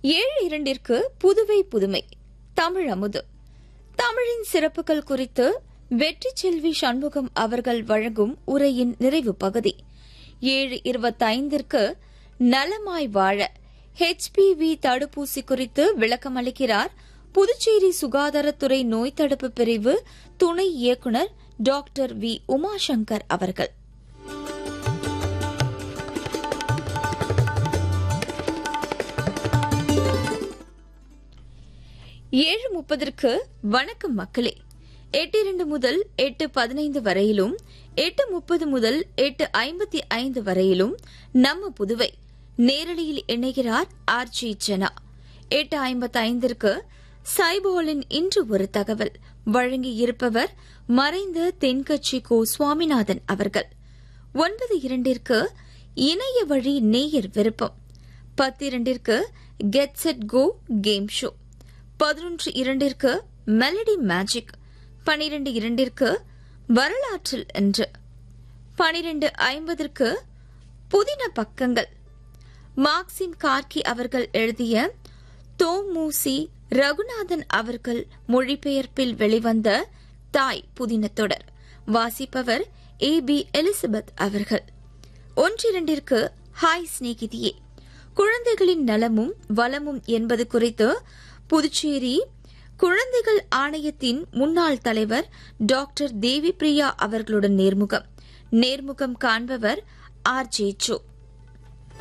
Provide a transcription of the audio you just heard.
ஏழு இரண்டிற்கு புதுவை புதுமை தமிழ் அமுது தமிழின் சிறப்புகள் குறித்து வெற்றி செல்வி சண்முகம் அவர்கள் வழங்கும் உரையின் நிறைவு பகுதி ஏழு இருபத்தைந்திற்கு நலமாய் வாழ ஹெச்பிவி தடுப்பூசி குறித்து விளக்கமளிக்கிறார் புதுச்சேரி சுகாதாரத்துறை நோய் தடுப்பு பிரிவு துணை இயக்குநர் டாக்டர் வி உமாசங்கர் அவர்கள் ஏழு முப்பதற்கு வணக்கம் மக்களே எட்டு இரண்டு முதல் எட்டு பதினைந்து வரையிலும் எட்டு முப்பது முதல் எட்டு ஐம்பத்தி ஐந்து வரையிலும் நம்ம புதுவை நேரலையில் இணைகிறார் ஆர் ஜி ஜனா எட்டு ஐம்பத்தி ஐந்திற்கு சைபோலின் இன்று ஒரு தகவல் வழங்கியிருப்பவர் மறைந்த தென்கட்சி கோ சுவாமிநாதன் அவர்கள் ஒன்பது இரண்டிற்கு இணைய வழி நேயர் விருப்பம் பத்து இரண்டிற்கு get set go game show பதினொன்று இரண்டிற்கு மெலடி மேஜிக் பனிரெண்டு இரண்டிற்கு வரலாற்றில் என்று பனிரெண்டு ஐம்பதற்கு புதின பக்கங்கள் மார்க்சிம் கார்கி அவர்கள் எழுதிய தோமூசி ரகுநாதன் அவர்கள் மொழிபெயர்ப்பில் வெளிவந்த தாய் புதின தொடர் வாசிப்பவர் ஏ பி எலிசபெத் அவர்கள் ஒன்றிரண்டிற்கு ஹாய் சிநேகிதியே குழந்தைகளின் நலமும் வளமும் என்பது குறித்து புதுச்சேரி குழந்தைகள் ஆணையத்தின் முன்னாள் தலைவர் டாக்டர் தேவி பிரியா அவர்களுடன் நேர்முகம் நேர்முகம் காண்பவர் ஆர் ஜே சோ